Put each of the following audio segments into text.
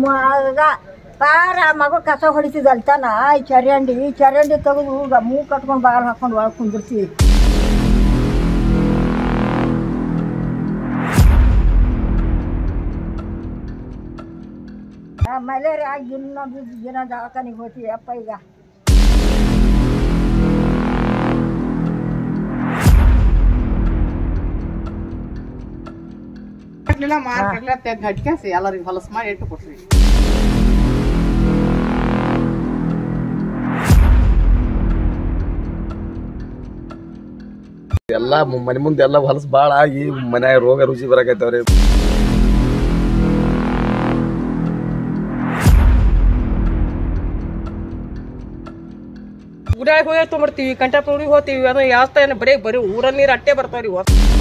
ಮಗ ಪಾರ ಮಗ ಕಸ ಹೊಡಿತಿದ್ದಲ್ತಾನ ಈ ಚರಂಡಿ ಈ ಚರಂಡಿ ತೆಗೆದು ಈಗ ಮೂ ಕಟ್ಕೊಂಡು ಬಾಗಿಲು ಹಾಕೊಂಡು ಒಳಗೆ ಕುಂದಿರ್ತೀವಿ ಮಲೇರಿಯಾ ಆಗಿ ದಿನ ಬಿದ್ದು ದಿನ ದವಾಖಾನಿಗೆ ಹೋಗ್ತೀವಿ ಅಪ್ಪ ಈಗ ಕಟ್ಲಿಲ್ಲ ಮಾರ್ ಕಟ್ಲ ತೆಗ್ದು ಹಟ್ಕ್ಯಾಸಿ ಎಲ್ಲರಿಗೆ ಹೊಲಸು ಮಾಡಿ ಇಟ್ಟು ಕೊಟ್ರಿ ಎಲ್ಲ ಮನೆ ಮುಂದೆ ಎಲ್ಲ ಹೊಲಸು ಭಾಳ ಆಗಿ ಮನ್ಯಾಗ ರೋಗ ರುಚಿ ಬರಾಕೈತವ್ರಿ ಊರಾಗ ಹೋಗಿ ತೊಗೊಂಬರ್ತೀವಿ ಕಂಠಾಪುರಿಗೆ ಹೋಗ್ತೀವಿ ಅದು ಯಾವ ಏನು ಬರೀ ಬರೀ ಊರ ನೀರು ಅಟ್ಟೆ ಬರ್ತಾವ್ರಿ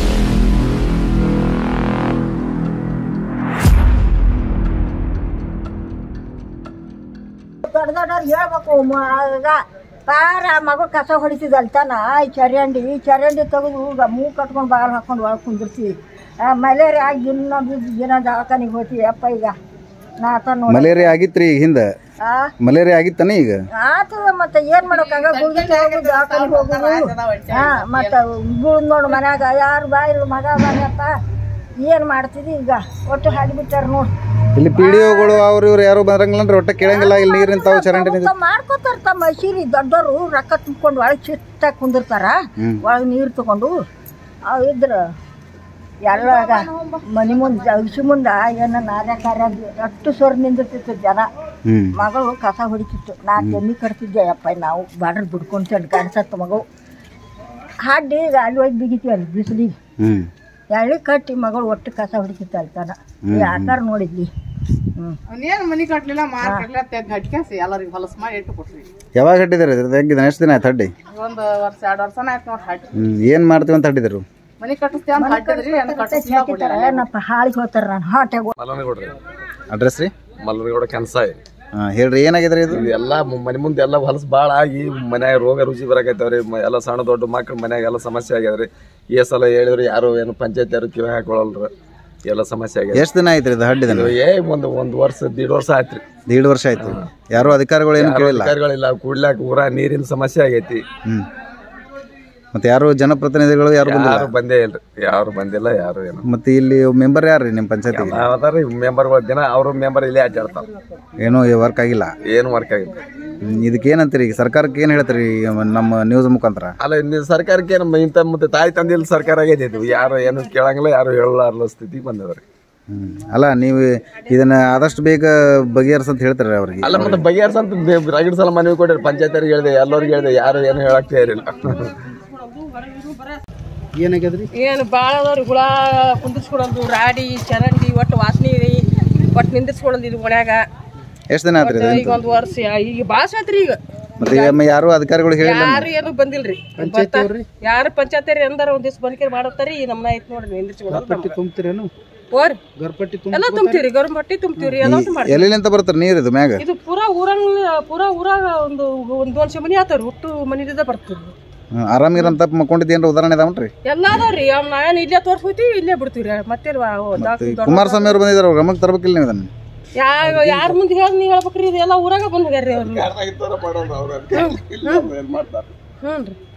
ದೊಡ್ಡ ದೊಡ್ಡವ್ರು ಹೇಳ್ಬೇಕು ಮಗ ಪಾರ ಮಗ ಕಸ ಹೊಡಿತಿದ್ದಲ್ತಾನ ಈ ಚರಂಡಿ ಈ ಚರಂಡಿ ತೆಗೆದು ಈಗ ಮೂ ಕಟ್ಕೊಂಡು ಬಾಗಿಲು ಹಾಕೊಂಡು ಒಳಗೆ ಕುಂದಿರ್ತೀವಿ ಮಲೇರಿಯಾ ಆಗಿ ದಿನ ಬಿದ್ದು ದಿನ ದವಾಖಾನಿಗೆ ಹೋಗ್ತೀವಿ ಅಪ್ಪ ಈಗ ನಾತ ನೋಡಿ ಮಲೇರಿಯಾ ಆಗಿತ್ರಿ ಈಗ ಹಿಂದೆ ಆ ಮಲೇರಿಯಾ ಆಗಿತ್ತಾನೆ ಈಗ ಆತದ ಮತ್ತೆ ಏನ್ ಮಾಡೋಕಾಗ ಗುಳ್ಗೆ ಹೋಗುದು ದವಾಖಾನಿಗೆ ಹೋಗುದು ಹಾ ಮತ್ತೆ ಗುಳ್ ನೋಡು ಮನ್ಯಾಗ ಯಾರು ಬಾಯಿಲ್ಲ ಮಗ ಬಂದಪ್ಪ ಏನ್ ಮಾಡ್ತಿದಿ ಈಗ ಒಟ್ಟು ಹಾಡಿಬಿಟ್ಟಾರ ನೋಡು ಇಲ್ಲಿ ಪಿ ಡಿ ಒಗಳು ಅವ್ರು ಇವ್ರು ಯಾರು ಬರಂಗಿಲ್ಲ ಒಟ್ಟ ಕೇಳಂಗಿಲ್ಲ ಇಲ್ಲಿ ನೀರು ನಿಂತಾವ ಚರಂಡಿ ನಿಂತ ಮಾಡ್ಕೋತಾರ ತಮ್ಮ ಸೀರಿ ದೊಡ್ಡವರು ರೊಕ್ಕ ತುಂಬ್ಕೊಂಡು ಒಳಗೆ ಚಿತ್ತಾಗಿ ಕುಂದಿರ್ತಾರ ಒಳಗೆ ನೀರು ತಗೊಂಡು ಅವ್ ಇದ್ರ ಎಲ್ಲಾಗ ಮನೆ ಮುಂದೆ ಅಗಸಿ ಮುಂದೆ ಏನ ನಾರ್ಯ ಕಾರ್ಯ ಅಷ್ಟು ಸೊರ್ ನಿಂದಿರ್ತಿತ್ತು ಜನ ಹ್ಮ್ ಮಗಳು ಕಸ ಹೊಡಿತಿತ್ತು ನಾಲ್ಕು ಎಮ್ಮಿ ಕಟ್ತಿದ್ದೆ ಅಪ್ಪ ನಾವು ಬಾಡ್ರ್ ದುಡ್ಕೊಂಡು ಕಾಣಿಸತ್ತು ಮಗು ಹಾಡಿ ಈಗ ಅಲ್ಲಿ ಹೋಗಿ ಬಿಗಿತೀವಿ ಅಲ್ಲಿ ಬಿಸಿಲಿಗೆ ಹ್ಮ್ ಎಳ್ಳಿ ಕಟ್ಟಿ ಮಗಳು ಒಟ್ಟು ಕಸ ಹೊಡಿತಿತ್ತು ಅಲ್ತಾನ ಈ ಆಕಾರ ನೋಡಿದ್ವಿ ಹ್ಞೂ ಅವನೇನು ಮನಿ ಕಟ್ಲಿಲ್ಲ ಮಾರ್ ಕಟ್ಲ ತೆಗ್ದು ಹಟ್ಕ್ಯಾಸಿ ಎಲ್ಲರಿಗೆ ಹೊಲಸು ಮಾಡಿ ಇಟ್ಟು ಕೊಟ್ರಿ ಯಾವಾಗ ಹಟ್ಟಿದಾರೆ ಇದ್ರದ್ದು ಹೆಂಗಿದೆ ಎಷ್ಟು ದಿನ ಆಯ್ತು ಹಡ್ಡಿ ಒಂದು ವರ್ಷ ಎರಡು ವರ್ಷನ ಆಯ್ತು ನೋಡಿ ಹಟ್ಟಿ ಹ್ಮ್ ಏನ್ ಮಾಡ್ತೀವಿ ಅಂತ ಹಟ್ಟಿದ್ರು ಮನಿ ಕಟ್ಟಿಸ್ತೇವೆ ಅಂತ ಹಟ್ಟಿದ್ರಿ ಏನು ಕಟ್ಟಿಸ್ಲಿಲ್ಲ ಕೊಡ್ಲಿಲ್ಲ ಏನಪ್ಪ ಹಾಳಿಗೆ ಹೋಗ್ತಾರ ನಾನು ಹಾಟೆಗೆ ಮಲ್ಲನಗೌಡ್ರಿ ಅಡ್ರೆಸ್ ರೀ ಮಲ್ಲನಗೌಡ ಕೆನ್ಸ ಹಾ ಹೇಳ್ರಿ ಏನಾಗಿದ್ರಿ ಇದು ಇದು ಎಲ್ಲ ಮನೆ ಮುಂದೆ ಎಲ್ಲ ಹೊಲಸು ಭಾಳ ಆಗಿ ಮನ್ಯಾಗ ರೋಗ ರುಚಿ ಬರಾಕೈತವ್ರಿ ಮ- ಎಲ್ಲ ಸಣ್ಣ ದೊಡ್ಡ ಮಕ್ಳು ಮನ್ಯಾಗ ಎಲ್ಲ ಸಮಸ್ಯೆ ಆಗ್ಯಾದ್ರಿ ಈ ಸಲ ಹೇಳಿದ್ರು ಯಾರು ಏನು ಪಂಚಾಯತ್ ಯಾರು ಕಿವಿ ಹಾಕೊಳಲ್ರ ಎಲ್ಲ ಸಮಸ್ಯೆ ಆಗ್ಯದ ಎಷ್ಟು ದಿನ ಆಯ್ತು ಇದು ಹಡ್ಡಿದ ಇದು ಏ ಒಂದು ಒಂದು ವರ್ಷ ದೀಡ್ ವರ್ಷ ಆಯ್ತ್ರಿ ದೀಡ್ ವರ್ಷ ಆಯ್ತು ಯಾರು ಅಧಿಕಾರಿಗಳು ಏನು ಯಾರು ಕೇಳಿಲ್ಲ ಅಧಿಕಾರಿಗಳಿಲ್ಲ ಕೂಡ್ಲಾಕ ಊರ ನೀರಿನ ಸಮಸ್ಯೆ ಆಗೈತಿ ಹ್ಮ್ ಮತ್ತೆ ಯಾರು ಜನಪ್ರತಿನಿಧಿಗಳು ಯಾರು ಬಂದಿಲ್ಲ ಯಾರು ಬಂದೇ ಇಲ್ರಿ ಯಾರು ಬಂದಿಲ್ಲ ಯಾರು ಏನು ಮತ್ತೆ ಇಲ್ಲಿ ಮೆಂಬರ್ ಯಾರ್ರಿ ನಿಮ್ಮ ಪಂಚಾಯತಿಗೆ ಅದಾರಿ ಮೆಂಬರ್ಗಳ ದಿನ ಅವ್ರ ಮೆಂಬರ್ ಇಲ್ಲೇ ಅಡ್ಡಾಡ್ತಾರ ಏನೋ ವರ್ಕ್ ಆಗಿಲ್ಲ ಏನು ವರ್ಕ್ ಆಗಿಲ್ಲ ಹ್ಮ್, ಇದಕ್ಕೆ ಏನಂತೀರಿ ಈಗ ಸರ್ಕಾರಕ್ಕೆ ಏನು ಹೇಳ್ತೀರಿ ನಮ್ಮ ನ್ಯೂಸ್ ಮುಖಾಂತರ ಅಲ್ಲ ಇನ್ನು ಸರ್ಕಾರಕ್ಕೆ ನಮ್ಮ ಇಂಥ ಮತ್ತೆ ತಾಯಿ ತಂದೆಯಲ್ಲಿ ಸರ್ಕಾರ ಆಗೈತೆ ಇದು ಯಾರು ಏನು ಕೇಳಂಗಿಲ್ಲ ಯಾರು ಹೇಳಲಾರ್ಲ ಸ್ಥಿತಿ ಬಂದದ್ರಿ ಹ್ಮ್. ಅಲ್ಲ ನೀವು ಇದನ್ನ ಆದಷ್ಟು ಬೇಗ ಬಗೆಹರಿಸ ಅಂತ ಹೇಳ್ತಾರೆ ಅವ್ರಿಗೆ ಅಲ್ಲ ಮತ್ತೆ ಬಗೆಹರ್ಸಂತ ರಗಡ್ ಸಲ ಮನವಿ ಕೊಟ್ಟಿರಿ ಪಂಚಾಯತ್ರಿಗೆ ಹೇಳಿದೆ ಎಲ್ಲರಿಗೂ ಹೇಳಿದೆ ಯಾರು ಏನು ಹೇಳಕ್ ತಯಾರಿಲ್ಲ ಏನಾಗ್ಯದ್ರಿ ಏನು ಭಾಳ ಅದಾವ್ರಿ ಹುಳ ಕುಂದಿರ್ಸ್ಕೊಳೋದು ರಾಡಿ ಚರಂಡಿ ಒಟ್ಟು ವಾಸನೆ ಒಟ್ಟು ನಿಂದಿರ್ಸ್ಕೊಳೋದು ಇದು ಮನ್ಯಾಗ ಎಷ್ಟು ದಿನ ಆತ್ರಿ ಇದು? ಈಗ ಒಂದು ವರ್ಷ ಈಗ ಭಾಳ ಆತ್ರಿ ಈಗ ಮತ್ತೆ ಈಗ ಮ- ಯಾರು ಅಧಿಕಾರಿಗಳು ಹೇಳಿಲ್ಲ ಯಾರು ಏನು ಬಂದಿಲ್ರಿ ಯಾರು ಪಂಚಾಯತ್ ಅಂದಾರ ಒಂದ್ ದಿವ್ಸ ಬಂದ್ಕೆ ಮಾಡತ್ತಾರಿ ನಮ್ಮನ ಐತ್ ನೋಡ್ರಿ ನಿಂದಿರ್ಸ್ಕೊಳೋದು ತುಂಬ್ತೀರೇನು ಹೋರಿ ಎಲ್ಲ ತುಂಬ್ತೀವ್ರಿ ಗರಂ ಬಟ್ಟಿ ತುಂಬ್ತೀವ್ರಿ ಎಲ್ಲ ಮಾಡ್ತೀವಿ ಎಲ್ಲಿಂದ ಬರ್ತಾರೆ ನೀರು ಇದು ಮ್ಯಾಗ ಇದು ಪೂರಾ ಊರಂಗ್ ಪೂರಾ ಊರಾಗ ಒಂದು ಒಂದ್ ವರ್ಷ ಮನಿ ಆತಾವ್ರಿ ಹುಟ್ಟು ಮನಿದ ಬರ್ತೀವಿ ಹ್ಮ್, ಆರಾಮಿರಂತ ಮಕ್ಕೊಂಡಿದ್ದೇನ್ರ ಉದಾಹರಣೆ ಇದಾವನ್ರಿ ಎಲ್ಲ ಅದಾವ್ರಿ ಅವ್ ನಾವೇನ್ ಇಲ್ಲೇ ತೋರ್ಸ್ ಹೋಗ್ತೀವಿ ಇಲ್ಲೇ ಬಿಡ್ತೀವ್ರಿ ಮತ್ತೆ ಕುಮಾರಸ್ವಾಮಿ ಅವ್ರು ಬಂದಿದ್ದಾರೆ ಅವ್ರ ಗಮನಕ್ಕೆ ತರಬೇಕಿಲ್ಲ ನೀವು ಇದನ್ನ ಯಾವ ಯಾರ ಮುಂದೆ ಹೇಳಿ ನೀ ಹೇಳ್ಬೇಕ್ರಿ ಇದೆಲ್ಲ ಊರಾಗ ಬಂದ್ ಹೋಗ್ಯಾರ್ರಿ ಅವ್ರು ಹ್ಞೂ ರೀ